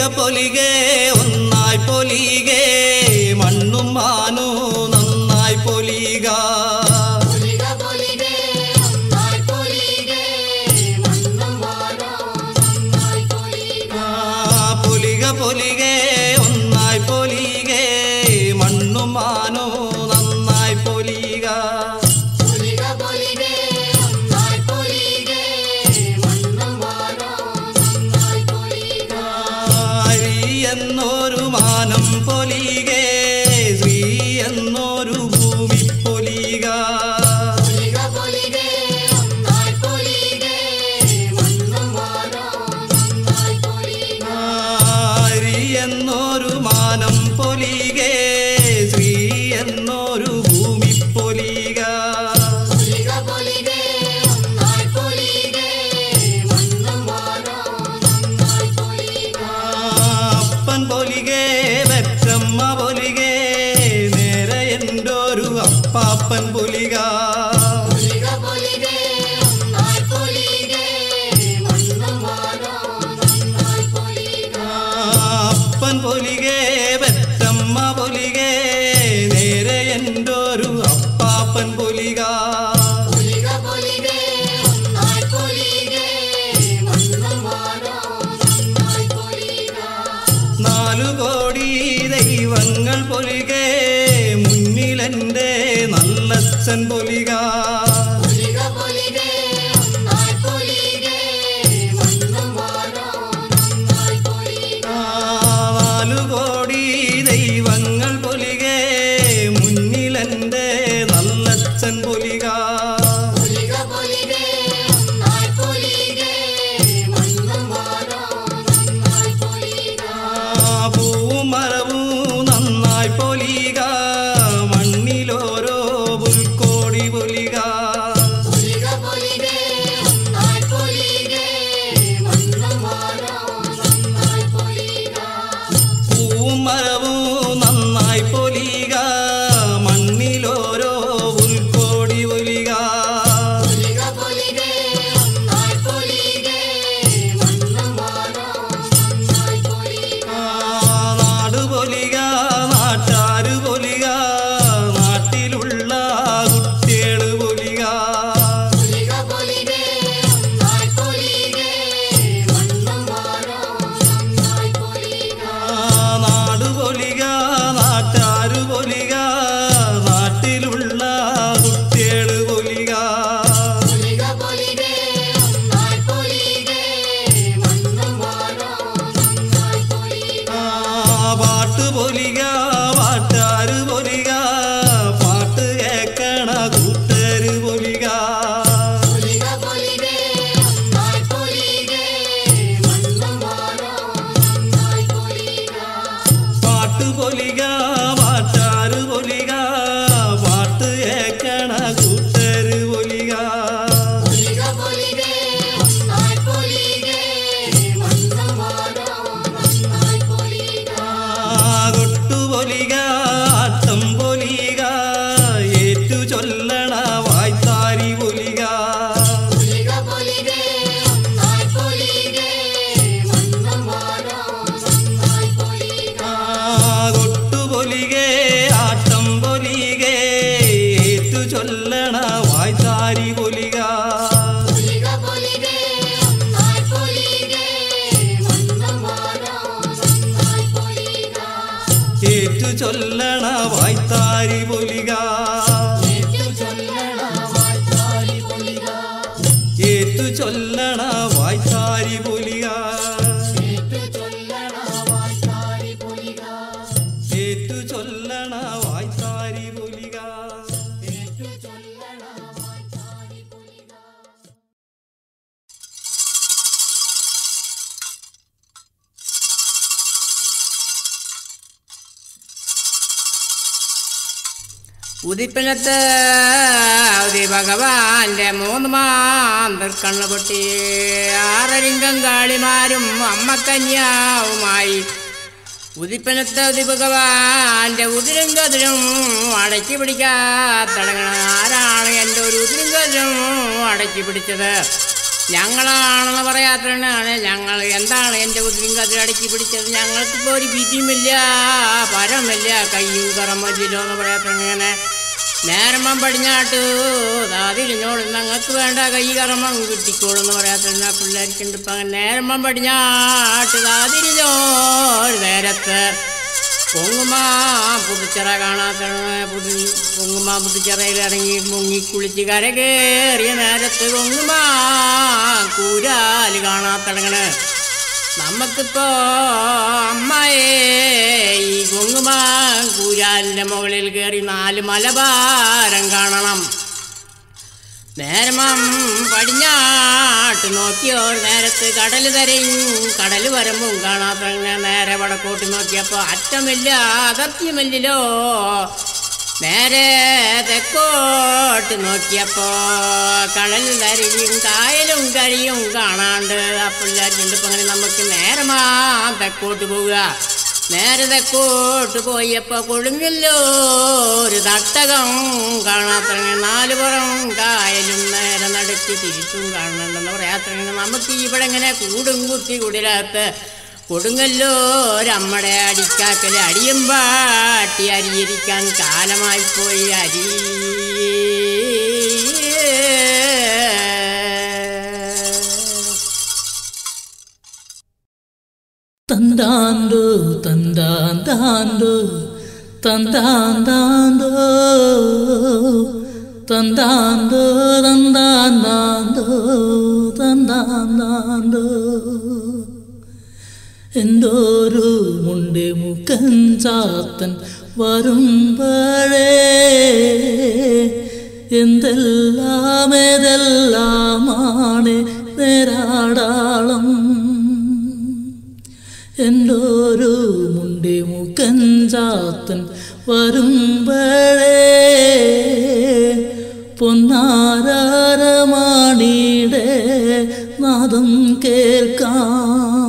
പൊലികെ ഒന്നായി പൊലികെ മണ്ണും മാനു നന്നായി പൊലിക പൊലിക പൊലികേ ഒന്നായി പൊലികേ മണ്ണും വാനോ നന്നായി പൊലിക ആ, പൊലിക പൊലികെ ഒന്നായി പൊലികെ മണ്ണും മാനു നന്നായി പൊലിക പൊലിക പൊലികേ ഒന്നായി പൊലികേ മണ്ണും വാനോ നന്നായി പൊലിക ഹരി എന്നൊരു മാനം പൊലികെ ശ്രീ എന്നൊരു ഭൂമി പൊലിക പൊലിക പൊലികേ ഒന്നായി പൊലികേ മണ്ണും വാനോ നന്നായി പൊലിക ഹരി എന്നൊരു മാനം പൊലികെ ശ്രീ എന്നൊരു ഭൂമി പൊലിക പൊലിക പൊലികേ ഒന്നായി പൊലികേ മണ്ണും വാനോ നന്നായി പൊലിക അപ്പൻ പൊലികെ വെറ്റമ്മ പൊലികെ നേരെ എൻ്റെ ഒരു അപ്പാപ്പൻ പൊലിക പൊലിക പൊലികേ ഒന്നായി പൊലികേ മണ്ണും വാനോ നന്നായി പൊലിക അപ്പൻ പൊലികെ വെറ്റമ്മ പൊലികെ നേരെ എൻ്റെ ഒരു അപ്പാപ്പൻ പൊലിക പൊലിക പൊലികേ ഒന്നായി പൊലികേ മണ്ണും വാനോ നന്നായി പൊലിക നാലു കോടി ദൈവങ്ങൾ പൊലികെ മുന്നിലെൻ്റെ നല്ലച്ഛൻ പൊലിക പൊലിക പൊലികേ ഒന്നായി പൊലികേ മണ്ണും വാനോ നന്നായി പൊലിക നാലു കോടി ദൈവങ്ങൾ പൊലികെ മുന്നിലെൻ്റെ നല്ലച്ഛൻ പൊലിക പൊലിക പൊലികേ ഒന്നായി പൊലികേ മണ്ണും വാനോ നന്നായി പൊലിക പൂവും മരവും നന്നായി പൊലിക മണ്ണിലോരോ പുൽക്കോടി പൊലിക പൊലിക പൊലികേ ഒന്നായി പൊലികേ മണ്ണും വാനോ നന്നായി പൊലിക പൂവും മരവും നന്നായി പൊലിക മണ്ണിലോരോ പുൽക്കോടി പൊലിക പൊലിക പൊലികേ ഒന്നായി പൊലികേ മണ്ണും വാനോ നന്നായി പൊലിക നാട് പൊലിക നാട്ടാര് പൊലിക നാട്ടിലുള്ള കുട്ടികള് പൊലിക പൊലിക പൊലികേ ഒന്നായി പൊലികേ മണ്ണും വാനോ നന്നായി പൊലിക നാട് പൊലിക നാട്ടാര് പൊലിക നാട്ടിലുള്ള കുട്ടികള് പൊലിക പൊലിക പൊലികേ ഒന്നായി പൊലികേ മണ്ണും വാനോ നന്നായി പൊലിക പാട്ട് പൊലിക പാട്ടാര് പൊലിക പാട്ട് കേക്കണ കൂട്ടര് പൊലിക പൊലിക പൊലികേ ഒന്നായി പൊലികേ മണ്ണും വാനോ നന്നായി പൊലിക പാട്ട് പൊലിക പാട്ടാര് പൊലിക പാട്ട് കേക്കണ കൂട്ടര് പൊലിക പൊലിക പൊലികേ ഒന്നായി പൊലികേ മണ്ണും വാനോ നന്നായി പൊലിക കൊട്ടു പൊലിക ആട്ടം പൊലിക ഏറ്റു ചൊല്ലണ വായ്ത്താരി പൊലിക പൊലിക പൊലികേ ഒന്നായി പൊലികേ മണ്ണും വാനോ നന്നായി പൊലിക കൊട്ടു പൊലികെ ആട്ടം പൊലികെ ഏറ്റു ചൊല്ലണ വായ്ത്താരി പൊലിക പൊലിക പൊലികേ ഒന്നായി പൊലികേ മണ്ണും വാനോ നന്നായി പൊലിക ഏറ്റു ചൊല്ലണ വായ്ത്താരി പൊലിക ഏറ്റു ചൊല്ലണ വായ്ത്താരി പൊലിക ഏറ്റു ചൊല്ലണ വായ്ത്താരി പൊലിക ഏറ്റു ചൊല്ലണ വായ്ത്താരി പൊലിക ഏറ്റു ചൊല്ലണ വായ്ത്താരി പൊലിക ഏറ്റു ചൊല്ലണ വായ്ത്താരി പൊലിക ഉദിപ്പിനത്ത് ഉദി ഭഗവാന്റെ മൂന്ന് മാന്തർ കണ്ണു പൊട്ടി ആറരിങ്കം കാളിമാരും അമ്മക്കന്യാവുമായി ഉദിപ്പിനത്ത് ഉദി ഭഗവാന്റെ ഉതിരും കതിരും അടക്കി പിടിക്കാത്തടങ്ങണ ആരാണ് എൻ്റെ ഒരു ഉതിരും കതിരും അടക്കി പിടിച്ചത് ഞങ്ങളാണെന്ന് പറയാത്തതാണ് ഞങ്ങൾ എന്താണ് എൻ്റെ കുതിരും കതിരടക്കി പിടിച്ചത് ഞങ്ങൾക്കിപ്പോൾ ഒരു വിധിയുമില്ല പരമില്ല കയ്യും കറമല്ലോ എന്ന് പറയാത്തങ്ങനെ നേരമ്പം പടിഞ്ഞാട്ട് അതിരിഞ്ഞോട് ഞങ്ങൾക്ക് വേണ്ട കൈ കറമം കിട്ടിക്കോളും എന്ന് പറയാത്ത പിള്ളേർക്കുണ്ട് ഇപ്പം അങ്ങനെ നേരമ്പം പടിഞ്ഞാട്ട് അതിരിഞ്ഞോട് നേരത്ത് പൊങ്ങുമാ പുതുച്ചിറ കാണാത്ത പുതു പൊങ്ങുമാ പുതുച്ചിറയിൽ ഇറങ്ങി മുങ്ങി കുളിച്ച് കര കയറിയ നേരത്ത് പൊങ്ങുമാ കൂരാല് കാണാത്തടങ്ങണ് നമുക്കിപ്പോ അമ്മയെ ഈ പൊങ്ങുമാ കൂരാലിൻ്റെ മുകളിൽ കയറി നാല് മലബാരം കാണണം നേരമം പടിഞ്ഞാട്ട് നോക്കിയോ നേരത്ത് കടൽ തരയും കടൽ വരമ്പും കാണാത്ത നേരെ വടക്കോട്ട് നോക്കിയപ്പോൾ അറ്റമില്ല അതിർത്തിയുമില്ലല്ലോ നേരെ തെക്കോട്ട് നോക്കിയപ്പോ കടൽ തരയും കായലും കരിയും കാണാണ്ട് ആ പിള്ളേരുണ്ട് ഇപ്പം അങ്ങനെ നമുക്ക് നേരമാ തെക്കോട്ട് പോവുക നേരെ തെക്കോട്ട് പോയപ്പോ കൊഴുങ്ങല്ലോ ഒരു തട്ടകം കാണാത്ത നാല് പുറം കായലും നേരെ നടുക്ക് തിരിച്ചും കാണുന്നുണ്ടെന്ന് പറയാത്ത നമുക്ക് ഇവിടെ ഇങ്ങനെ കൂടും കുത്തി കുടിലകത്ത് കൊടുങ്ങല്ലോ ഒരമ്മടെ അടിക്കാക്കല് അടിയും പാട്ടി അരിയിരിക്കാൻ കാലമായി പോയി അരി തന്താന്തോ തന്താന്താന്തോ തന്താന്താന്തോ തന്താന്തോ തന്താന്താന്തോ തന്താന്താന്തോ എന്തോരു മുണ്ട് മുക്കൻ ചാത്തൻ വരുമ്പഴേ എന്തെല്ലാം ഏതെല്ലാമാണ് നേരാടാളം എന്തോരു മുണ്ടി മുക്കൻ ചാത്തൻ വരുമ്പഴേ പൊന്നാരമാണിയുടെ നാദം കേൾക്കാം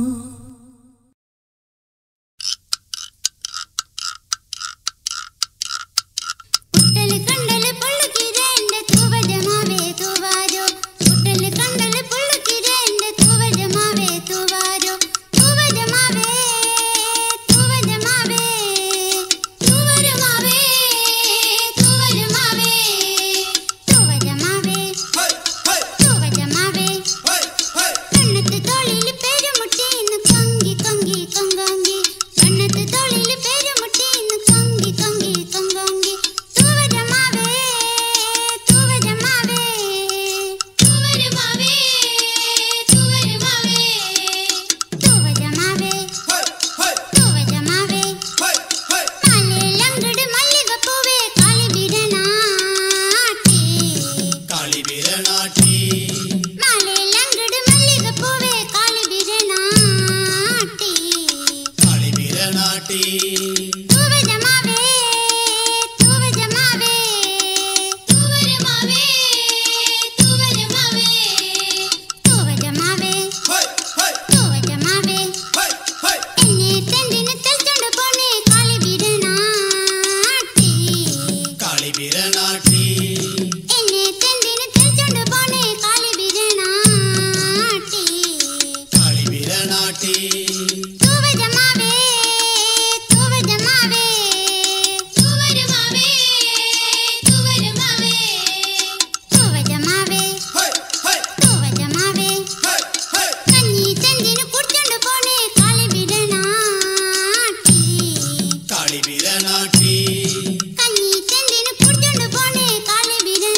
കുട്ടല് കണ്ടല് പൊള്ളുകിരേന്റെ തൂവജമാവേ തൂവാരോ കുട്ടല് കണ്ടല് പൊള്ളുകിരേന്റെ തൂവജമാവേ തൂവാരോ തൂവജമാവേ തൂവജമാവേ തൂവരമാവേ തൂവരമാവേ തൂവജമാവേ തൂവജമാവേ കണ്ണത്ത് തോളില് പേരുമുട്ടി ഇന്ന് കൊങ്കി കൊങ്കി കൊങ്കോങ്കി കണ്ണത്ത് തോളില് പേരുമുട്ടി ഇന്ന് കൊങ്കി കൊങ്കി കൊങ്കോങ്കി തൂവരമാവേ തൂവരമാവേ തൂവരമാവേ തൂവരമാവേ തൂവരമാവേ തൂവരമാവേ മലയിലങ്കട് മല്ലികപ്പൂവേ കാളിബിരനാട്ടി മലയിലങ്കട് മല്ലികപ്പൂവേ കാളിബിരനാട്ടി തൂവജമാവേ തൂവജമാവേ തൂവരമാവേ തൂവരമാവേ തൂവജമാവേ തൂവജമാവേ എന്നെ തെണ്ടിന് തെൽച്ചോണ്ട് പോണേ കാളിബിരനാട്ടി എന്നെ തെണ്ടിന് തെൽച്ചോണ്ട് പോണേ കാളിബിരനാട്ടി തൂവജമാവേ തൂവജമാവേ തൂവരമാവേ തൂവരമാവേ തൂവജമാവേ തൂവജമാവേ കഞ്ഞി തെണ്ടിന് കുടിച്ചോണ്ട് പോണേ കാളിബിരനാട്ടി കഞ്ഞി തെണ്ടിന് കുടിച്ചോണ്ട് പോണേ കാളിബിരനാട്ടി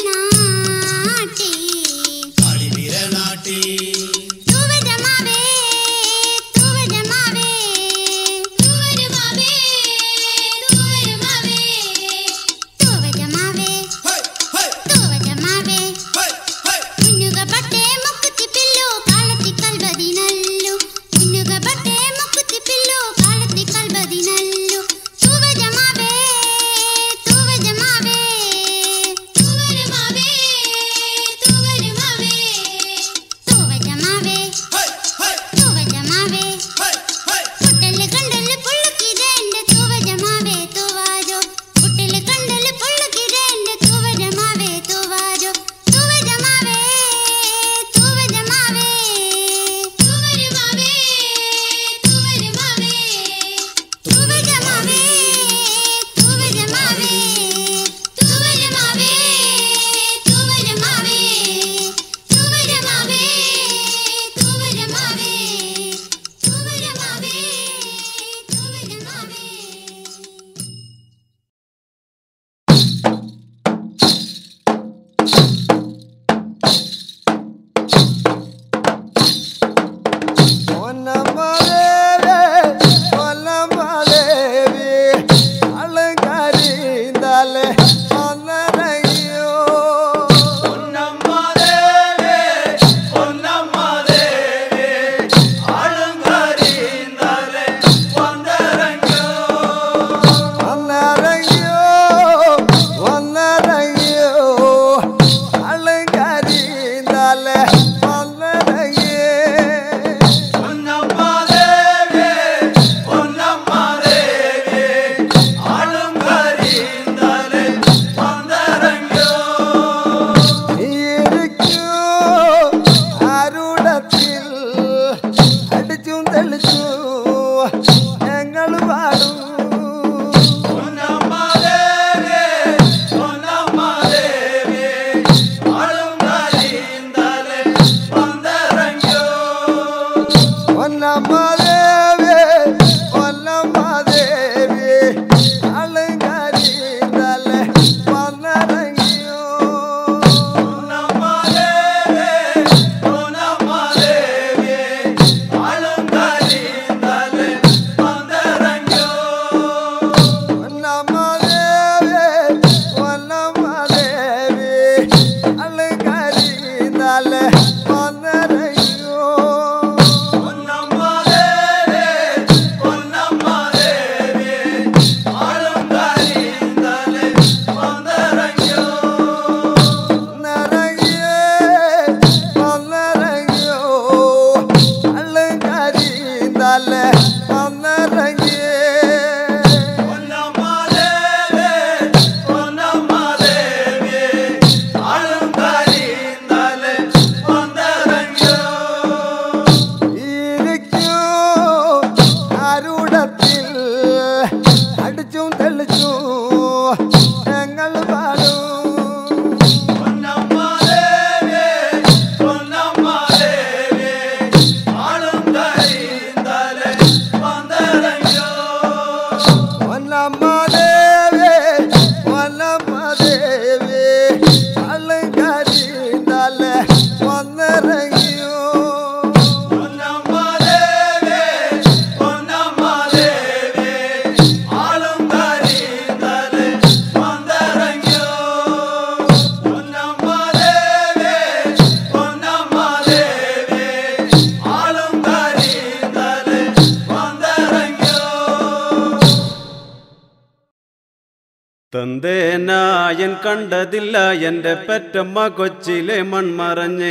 തന്തേനായൻ കണ്ടതില്ല എൻ്റെ പെറ്റമ്മ കൊച്ചിലെ മൺമറഞ്ഞേ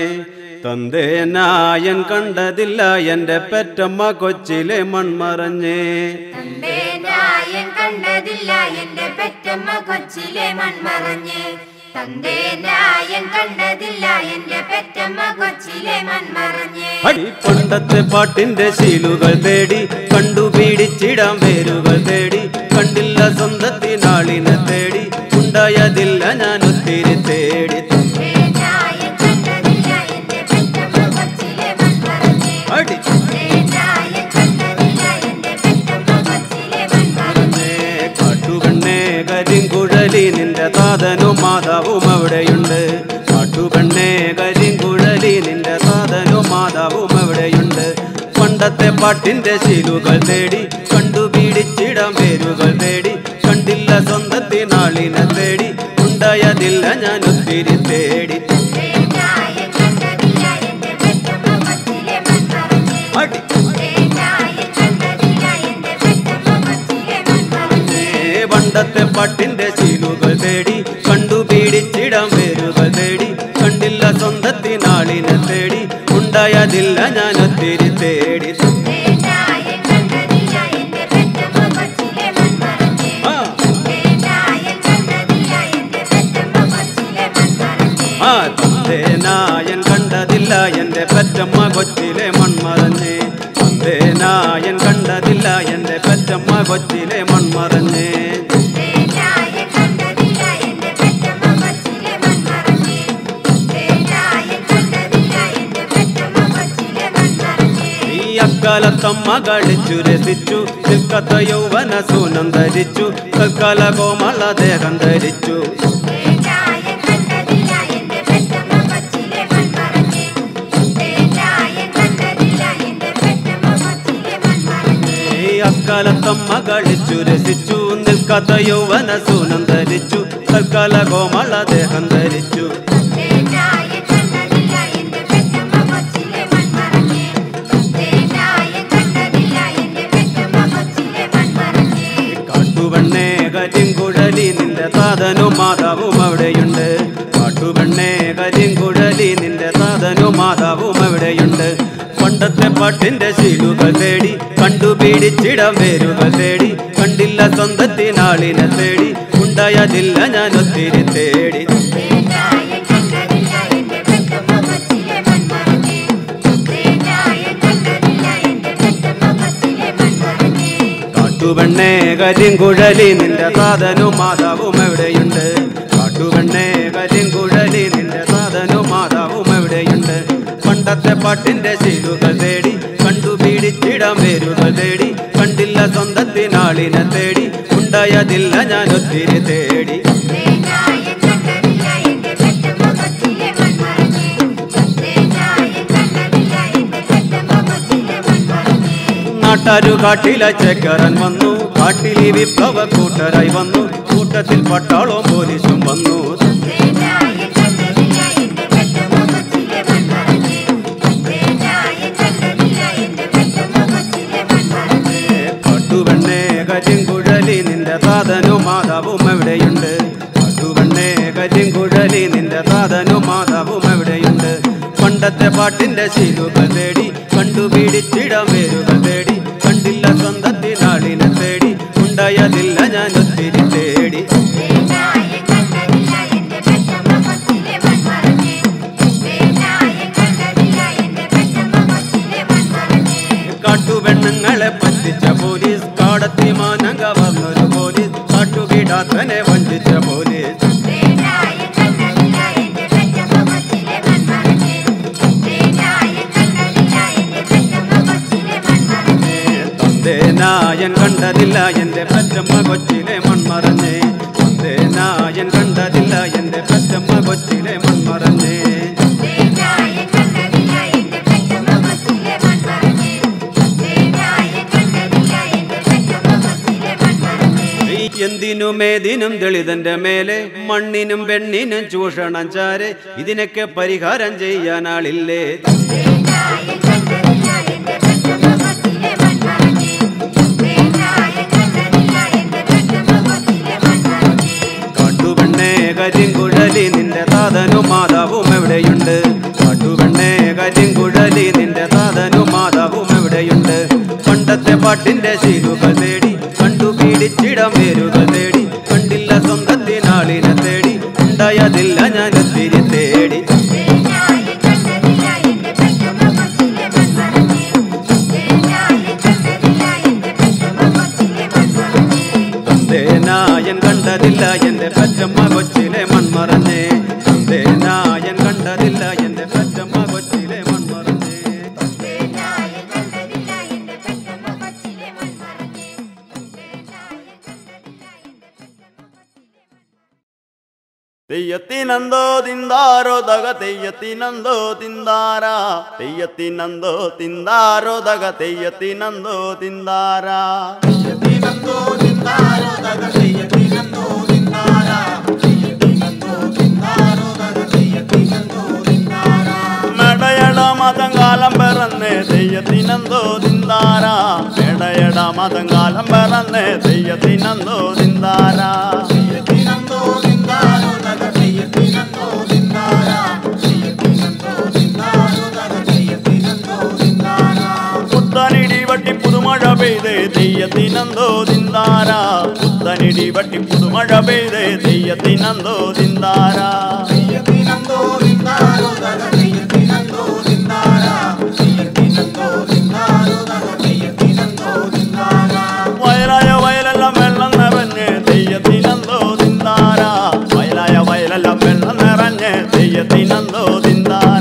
തന്തേനായൻ കണ്ടതില്ല എൻ്റെ പെറ്റമ്മ കൊച്ചിലെ മൺമറഞ്ഞേ തന്റെ നായൻ കണ്ടതില്ല എന്റെ പെറ്റമ്മ കൊച്ചിലെ മൺമറഞ്ഞ് തന്റെ നായൻ കണ്ടതില്ല എന്റെ പെറ്റമ്മ കൊച്ചിലെ മൺമറഞ്ഞ് അടി പണ്ടത്തെ പാട്ടിന്റെ ശീലുകൾ തേടി കണ്ടുപിടിച്ചിടാൻ വേരുകൾ തേടി കണ്ടില്ല സ്വന്തത്തിനാളിനെ തേടി ഉണ്ടായതില്ല ഞാൻ ഒത്തിരി തേടി തന്റെ നായൻ കണ്ടതില്ല എന്റെ പെറ്റമ്മ കൊച്ചിലെ മൺമറഞ്ഞ് അടി തന്റെ നായൻ കണ്ടതില്ല എന്റെ പെറ്റമ്മ കൊച്ചിലെ മൺമറഞ്ഞ് ഏ, കാട്ടുകണ്ണേ കരിങ്കുഴലി നിന്റെ താതനും മാതാവും അവിടെയുണ്ട് കാട്ടുകണ്ണേ കരിങ്കുഴലി നിന്റെ താതനും മാതാവും അവിടെയുണ്ട് പണ്ടത്തെ പാട്ടിന്റെ ശീലുകൾ തേടി കണ്ടുപിടിച്ചിടാൻ പേരുകൾ തേടി കണ്ടില്ല സ്വന്തത്തിനാളിനെ തേടി ഉണ്ടായതില്ല ഞാൻ ഒത്തിരി തേടി തന്റെ നായൻ കണ്ടതില്ല എന്റെ പെറ്റമ്മ കൊച്ചിലെ മൺമറഞ്ഞ് അടി തന്റെ നായൻ കണ്ടതില്ല എന്റെ പെറ്റമ്മ കൊച്ചിലെ മൺമറഞ്ഞ് ഏ, പണ്ടത്തെ പാട്ടിന്റെ ശീലുകൾ തേടി കണ്ടുപിടിച്ചിടാൻ പേരുകൾ തേടി കണ്ടില്ല സ്വന്തത്തിനാളിനെ തേടി ഉണ്ടായതില്ല ഞാൻ ഒത്തിരി തേടി തന്റെ നായൻ കണ്ടതില്ല എന്റെ പെറ്റമ്മ കൊച്ചിലെ മൺമറഞ്ഞ് ആ, തന്റെ നായൻ കണ്ടതില്ല എന്റെ പെറ്റമ്മ കൊച്ചിലെ മൺമറഞ്ഞ് ആ തന്തേ നായൻ കണ്ടതില്ല എന്റെ പെറ്റമ്മ കൊച്ചിലെ മൺമറഞ്ഞേ തന്തേ നായൻ കണ്ടതില്ല എന്റെ പെറ്റമ്മ കൊച്ചിലെ മൺമറഞ്ഞേ തന്റെ നായൻ കണ്ടതില്ല എന്റെ പെറ്റമ്മ കൊച്ചിലെ മൺമറഞ്ഞ് തന്റെ നായൻ കണ്ടതില്ല എന്റെ പെറ്റമ്മ കൊച്ചിലെ മൺമറഞ്ഞ് ഈ അക്കാലത്തമ്മ കളിച്ചു രസിച്ചു നിൽക്കത്ത യൗവന സൂനം ധരിച്ചു തൽക്കാല കോമള ദേഹം ധരിച്ചു തന്റെ നായൻ കണ്ടതില്ല എന്റെ പെറ്റമ്മ കൊച്ചിലെ മൺമറഞ്ഞ് തന്റെ നായൻ കണ്ടതില്ല എന്റെ പെറ്റമ്മ കൊച്ചിലെ മൺമറഞ്ഞ് ഈ അക്കാലത്തമ്മ കളിച്ചു രസിച്ചു നിൽക്കത്ത യൗവന സൂനം ധരിച്ചു തൽക്കാല കോമള ദേഹം ധരിച്ചു തന്റെ നായൻ കണ്ടതില്ല എന്റെ പെറ്റമ്മ കൊച്ചിലെ മൺമറഞ്ഞ് തന്റെ നായൻ കണ്ടതില്ല എന്റെ പെറ്റമ്മ കൊച്ചിലെ മൺമറഞ്ഞ് കാട്ടുവണ്ണേ കരിങ്കുഴലി നിന്റെ താതനും മാതാവും അവിടെയുണ്ട് കാട്ടുവണ്ണേ കരിങ്കുഴലി നിന്റെ താതനും മാതാവും അവിടെയുണ്ട് പണ്ടത്തെ പാട്ടിന്റെ ശീലുകൾ തേടി കണ്ടുപിടിച്ചിടം വേരുകൾ തേടി കണ്ടില്ല സ്വന്തത്തിനാളിനെ തേടി ഉണ്ടായതില്ല ഞാൻ ഒത്തിരി തേടി തന്റെ നായൻ കണ്ടതില്ല എന്റെ പെറ്റമ്മ കൊച്ചിലെ മൺമറഞ്ഞ് തന്റെ നായൻ കണ്ടതില്ല എന്റെ പെറ്റമ്മ കൊച്ചിലെ മൺമറഞ്ഞ് കാട്ടുവണ്ണേ കരിങ്കുഴലി നിന്റെ താതനും മാതാവും എവിടെയുണ്ട് കാട്ടുവണ്ണേ കരിങ്കുഴലി നിന്റെ താതനും മാതാവും എവിടെയുണ്ട് പണ്ടത്തെ പാട്ടിന്റെ ശീലുകൾ തേടി കണ്ടുപിടിച്ചിടാൻ വേരുകൾ തേടി കണ്ടില്ല സ്വന്തത്തിനാളിനെ തേടി ഉണ്ടായതില്ല ഞാൻ ഒത്തിരി തേടി തന്റെ നായൻ കണ്ടതില്ല എന്റെ പെറ്റമ്മ കൊച്ചിലെ മൺമറഞ്ഞ് തന്റെ നായൻ കണ്ടതില്ല എന്റെ പെറ്റമ്മ കൊച്ചിലെ മൺമറഞ്ഞ് നാട്ടാരു കാട്ടിലെ ചെക്കറൻ വന്നു കാട്ടിലി വിപ്ലവ കൂട്ടരായി വന്നു കൂട്ടത്തിൽ പട്ടാളവും പോലീസും വന്നു തന്റെ നായൻ കണ്ടതില്ല എന്റെ പെറ്റമ്മ കൊച്ചിലെ മൺമറഞ്ഞ് തന്റെ നായൻ കണ്ടതില്ല എന്റെ പെറ്റമ്മ കൊച്ചിലെ മൺമറഞ്ഞ് കാട്ടുവണ്ണേ കരിങ്കുഴലി നിന്റെ താതനും മാതാവും എവിടെയുണ്ട് കാട്ടുവണ്ണേ കരിങ്കുഴലി നിന്റെ താതനും മാതാവും എവിടെയുണ്ട് പണ്ടത്തെ പാട്ടിന്റെ ശീലുകൾ തേടി കണ്ടുപിടിച്ചിടാൻ വേരുകൾ തേടി കണ്ടില്ല സ്വന്തത്തിനാളിനെ തേടി ഉണ്ടായതില്ല ഞാൻ ഒത്തിരി തേടി തന്റെ നായൻ കണ്ടതില്ല എന്റെ പെറ്റമ്മ കൊച്ചിലെ മൺമറഞ്ഞ് തന്റെ നായൻ കണ്ടതില്ല എന്റെ പെറ്റമ്മ കൊച്ചിലെ മൺമറഞ്ഞ് കാട്ടുപെണ്ണുങ്ങളെ പറ്റിച്ച പോലീസ് കാടത്തി മാനങ്ക വന്നൊരു പോലീസ് കാട്ടുകിടാത്തനെ വഞ്ചിച്ച പോലീസ് തന്റെ നായൻ കണ്ടതില്ല എന്റെ പെറ്റമ്മ കൊച്ചിലെ മൺമറഞ്ഞ് തന്റെ നായൻ കണ്ടതില്ല എന്റെ പെറ്റമ്മ കൊച്ചിലെ മൺമറഞ്ഞ് തന്തേ നായൻ കണ്ടതില്ല എന്റെ പറ്റമ്മ കൊച്ചിലെ മൺമറഞ്ഞേ തന്തേ നായൻ കണ്ടതില്ല എന്റെ പറ്റമ്മ കൊച്ചിലെ മൺമറഞ്ഞേ തന്റെ നായൻ കണ്ടതില്ല എന്റെ പെറ്റമ്മ കൊച്ചിലെ മൺമറഞ്ഞ് തന്റെ നായൻ കണ്ടതില്ല എന്റെ പെറ്റമ്മ കൊച്ചിലെ മൺമറഞ്ഞ് ഈ എന്തിനുമേതിനും ദളിതന്റെ മേലെ മണ്ണിനും പെണ്ണിനും ചൂഷണം ചാരെ ഇതിനൊക്കെ പരിഹാരം ചെയ്യാൻ ആളില്ലേ തന്റെ നായൻ കണ്ടതില്ല എന്റെ പെറ്റമ്മ കൊച്ചിലെ മൺമറഞ്ഞ് തന്റെ നായൻ കണ്ടതില്ല എന്റെ പെറ്റമ്മ കൊച്ചിലെ മൺമറഞ്ഞ് കരിങ്കുഴലി നിന്റെ താതനും മാതാവും എവിടെയുണ്ട് കാട്ടുപെണ്ണേ കരിങ്കുഴലി നിന്റെ താതനും മാതാവും എവിടെയുണ്ട് പണ്ടത്തെ പാട്ടിന്റെ ശീലുകൾ തേടി കണ്ടുപിടിച്ചിടം വേരുകൾ തേടി കണ്ടില്ല സ്വന്തത്തിനാളിനെ തേടി ഉണ്ടായതില്ല ഞാൻ ഒത്തിരി തേടി തേനായ കണ്ടതില്ല എന്റെ പെറ്റമ്മ കൊച്ചിലെ മൺമറഞ്ഞേ തേനായ കണ്ടതില്ല എന്റെ പെറ്റമ്മ കൊച്ചിലെ മൺമറഞ്ഞേ തേനായൻ കണ്ടതില്ല എന്റെ പച്ചമ്മ കൊച്ചിലെ മൺമറഞ്ഞേ തേനായൻ കണ്ടതില്ല എന്റെ പച്ചമ്മ കൊച്ചിലെ മൺമറഞ്ഞേ തേനായ കണ്ടതില്ല എന്റെ പെറ്റമ്മ കൊച്ചിലെ മൺമറഞ്ഞേ തേനായ കണ്ടതില്ല എന്റെ പെറ്റമ്മ കൊച്ചിലെ തെയ്യത്തിനന്തോ തിന്താരോ ദഗ തെയ്യത്തിനന്തോ തിന്താര തെയ്യത്തിനന്തോ തിന്താരോ ദഗ തെയ്യത്തിനന്തോ തിന്താര മെടയട മതങ്കാലം പിറന്ന് തെയ്യത്തിനന്തോ തിന്താര മെടയട മതങ്കാലം പിറന്ന് തെയ്യത്തിനന്തോ തിന്താര പുത്തനിടി വട്ടി പുതുമഴ പെയ്ത് തെയ്യത്തിനന്തോ തിന്താര പുത്തനിടി വട്ടി പുതുമഴ പെയ്ത് തെയ്യത്തിനന്തോ തിന്താര വയലായ വയലെല്ലാം വെള്ളം നിറഞ്ഞ് തെയ്യത്തിനന്തോ തിന്താര വയലായ വയലെല്ലാം വെള്ളം നിറഞ്ഞ് തെയ്യത്തിനന്തോ തിന്താര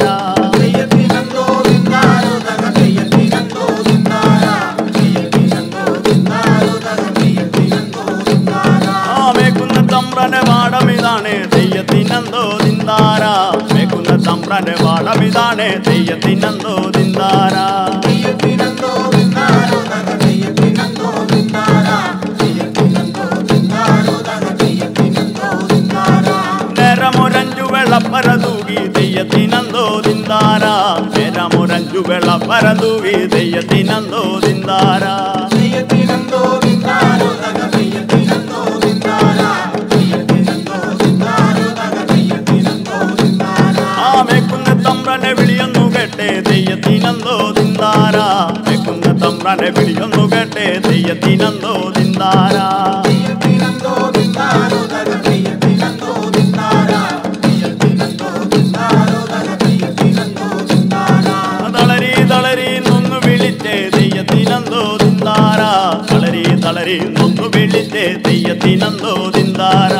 ആ മേക്കുന്ന തമ്പ്രന്റെ പാടമിതാണ് തെയ്യത്തിനന്തോ തിന്താര മേക്കുന്ന തമ്പ്രന്റെ പാടമിതാണ് തെയ്യത്തിനന്തോ തിന്താര നേരമൊരഞ്ചു വെള്ളപ്പര തൂകി തെയ്യത്തിനന്തോ തിന്താര നേരമൊരഞ്ചു വെള്ളപ്പര തൂകി തെയ്യത്തിനന്തോ തിന്താര ആ മേക്കുന്ന തമ്പ്രന്റെ വിളിയൊന്നു കേട്ടെ തെയ്യത്തിനന്തോ തിന്താര മേക്കുന്ന തമ്പ്രന്റെ വിളിയൊന്നു കേട്ടെ തെയ്യത്തിനന്തോ തിന്താര തളരി തളരി നൊന്നു വിളിച്ചേ തെയ്യത്തിനന്തോ തിന്താര തളരി തളരി നൊന്നു വിളിച്ചേ തെയ്യത്തിനന്തോ തിന്താര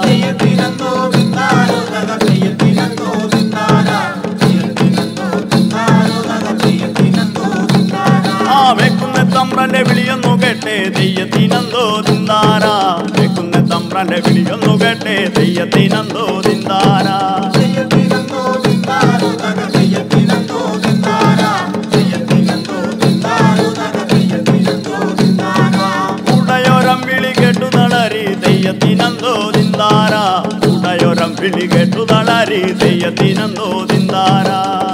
ആ വെക്കുന്ന തമ്പ്രന്റെ വിളിയൊന്നു കേട്ടെ തെയ്യത്തിനന്തോ തിന്താര വെക്കുന്ന തമ്പ്രന്റെ വിളിയൊന്നു കേട്ടെ തെയ്യത്തിനന്തോ തിന്താര ഉടയോരം വിളി കേട്ടു തളരി തെയ്യത്തിനന്തോ തിന്താര ഉടയോരം വിളി കേട്ടു തളരി തെയ്യത്തിനന്തോ തിന്താര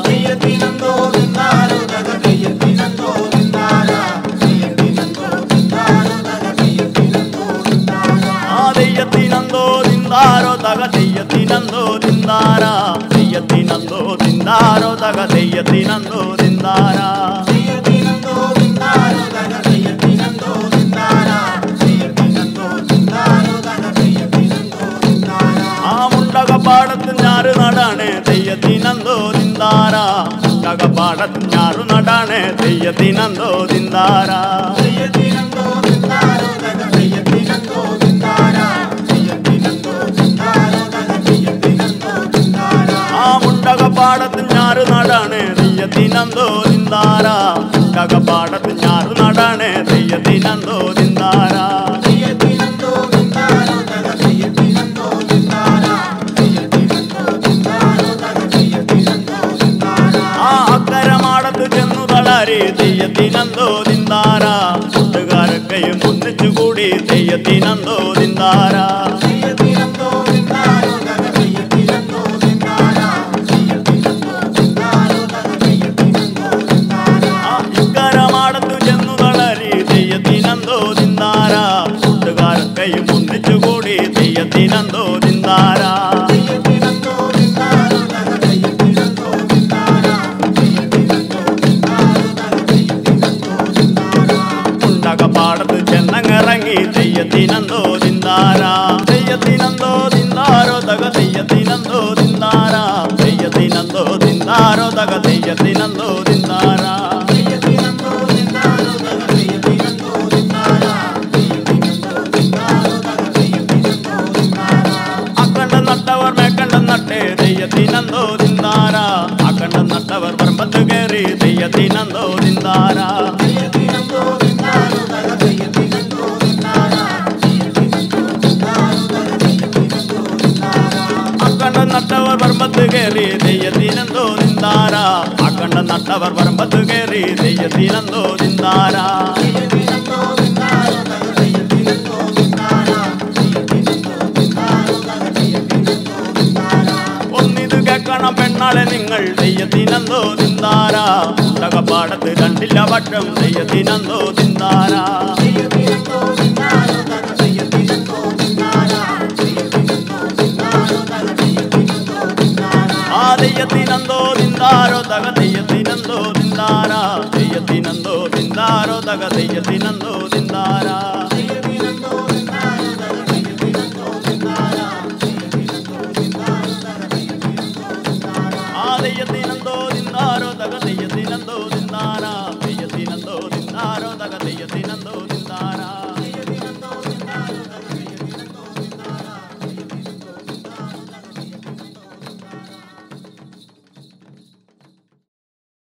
ആ തെയ്യത്തിനന്തോ തിന്താരോ തക തെയ്യത്തിനന്തോ തിന്താര തെയ്യത്തിനന്തോ തിന്താരോ തക തെയ്യത്തിനന്തോ തിന്താര ആ മുണ്ടക പാടത്ത് ഞാറ് നടാണ് തെയ്യത്തിനന്തോ തിന്താര മുണ്ടക പാടത്ത് ഞാറു നടാണ് തെയ്യത്തിനന്തോ തിന്താര ആ മുണ്ടക പാടത്ത് ഞാറ് നടാണ് തെയ്യത്തിനന്തോ തിന്താര മുണ്ടക പാടത്ത് ഞാറു നടാണ് തെയ്യത്തിനന്തോ തിന്താര ആ അക്കരമാടത്ത് ചെന്നു തളാരി തെയ്യത്തിനന്തോ തിന്താര കൂട്ടുകാരൊക്കെയും ഒന്നിച്ചുകൂടി തെയ്യത്തിനന്തോ തിന്താര ആ ഇക്കരമാടത്തു ചെന്നു തളരി തെയ്യത്തിനന്തോ തിന്താര കൂട്ടുകാരൊക്കെയും ഒന്നിച്ചുകൂടി തെയ്യത്തിനന്തോ തിന്താര ದಿಂದಾರ ದೆಯ್ಯತಿನಂದೋ ದಿಂದಾರೋ ತಗ ದೆಯ್ಯತಿನಂದೋ ದಿಂದಾರ അക്കണ്ട നട്ടവർ മേക്കണ്ട നട്ടേ ദെയ്യത്തിനന്തോ ദിന്താര അക്കണ്ട നട്ടവർ പറമ്പത്ത് കയറി ദെയ്യത്തിനന്തോ ദിന്താര അക്കണ്ട നട്ടവർ പറമ്പത്ത് കയറി ദെയ്യത്തിനന്തോ ദിന്താര അക്കണ്ട നട്ടവർ പറമ്പത്ത് കയറി ദെയ്യത്തിനന്തോ ദിന്താര ഒന്നിത് കേൾക്കണം പെണ്ണാളെ നിങ്ങൾ ദെയ്യത്തിനന്തോ ദിന്താര ഉണ്ടകപ്പാടത്ത് രണ്ടില്ല വട്ടം ദെയ്യത്തിനന്തോ ദിന്താര ആ ദെയ്യത്തിനന്തോ ദിന്താരോ തക ദെയ്യത്തിനന്തോ ദിന്താര ദെയ്യത്തിനന്തോ ദിന്താരോ തക ദെയ്യത്തിനന്തോ ദിന്താര ആ ദെയ്യത്തിനന്തോ ദിന്താരോ തക ദെയ്യത്തിനന്തോ ദിന്താര